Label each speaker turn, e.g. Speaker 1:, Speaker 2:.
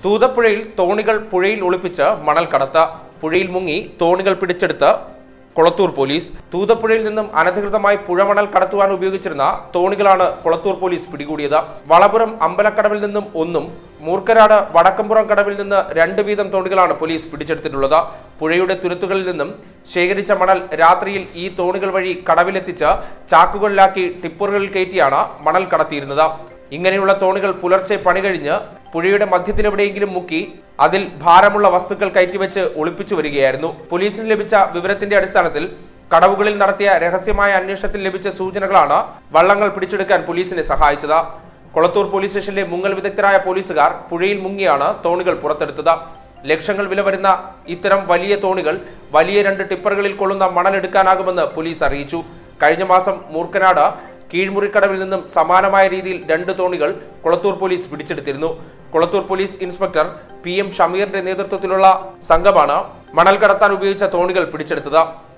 Speaker 1: തൂതപ്പുഴയിൽ തോണികൾ പുഴയിൽ ഒളിപ്പിച്ച് മണൽ കടത്ത് പുഴയിൽ മുങ്ങി തോണികൾ പിടിച്ചെടുത്ത് കൊളത്തൂർ പോലീസ് തൂതപ്പുഴയിൽ നിന്നും അനധികൃതമായി പുഴമണൽ കടത്തുവാൻ ഉപയോഗിച്ചിരുന്ന തോണികളാണ് കൊളത്തൂർ പോലീസ് പിടികൂടിയത് വളപുരം അമ്പലക്കടവിൽ നിന്നും ഒന്നും മൂർക്കനാട് വടക്കമ്പുറം കടവിൽ നിന്ന് രണ്ട് വീതം തോണികളാണ് പോലീസ് പിടിച്ചെടുത്തിട്ടുള്ളത് പുഴയുടെ തുരുത്തുകളിൽ നിന്നും ശേഖരിച്ച മണൽ രാത്രിയിൽ ഈ തോണികൾ വഴി കടവിലെത്തിച്ച് ചാക്കുകളിലാക്കി ടിപ്പറുകളിൽ കയറ്റിയാണ് മണൽ കടത്തിയിരുന്നത് ഇങ്ങനെയുള്ള തോണികൾ പുലർച്ചെ പണി കഴിഞ്ഞ് പുഴയുടെ മധ്യത്തിലെവിടെയെങ്കിലും മുക്കി അതിൽ ഭാരമുള്ള വസ്തുക്കൾ കയറ്റിവെച്ച് ഒളിപ്പിച്ചു വരികയായിരുന്നു പോലീസിന് ലഭിച്ച വിവരത്തിന്റെ അടിസ്ഥാനത്തിൽ കടവുകളിൽ നടത്തിയ രഹസ്യമായ അന്വേഷണത്തിൽ ലഭിച്ച സൂചനകളാണ് വള്ളങ്ങൾ പിടിച്ചെടുക്കാൻ പോലീസിനെ സഹായിച്ചത് കൊളത്തൂർ പോലീസ് സ്റ്റേഷനിലെ മുങ്ങൽ വിദഗ്ധരായ പോലീസുകാർ പുഴയിൽ മുങ്ങിയാണ് തോണികൾ പുറത്തെടുത്തത് ലക്ഷങ്ങൾ വില വരുന്ന ഇത്തരം വലിയ തോണികൾ വലിയ രണ്ട് ടിപ്പറുകളിൽ കൊള്ളുന്ന മണലെടുക്കാനാകുമെന്ന് പോലീസ് അറിയിച്ചു കഴിഞ്ഞ മാസം മൂർക്കനാട് കീഴ്മുറിക്കടവിൽ നിന്നും സമാനമായ രീതിയിൽ രണ്ട് തോണികൾ കൊളത്തൂർ പോലീസ് പിടിച്ചെടുത്തിരുന്നു Kolathur police inspector P M ഷമീറിന്റെ നേതൃത്വത്തിലുള്ള സംഘമാണ് മണൽ കടത്താൻ ഉപയോഗിച്ച തോണികൾ പിടിച്ചെടുത്തത്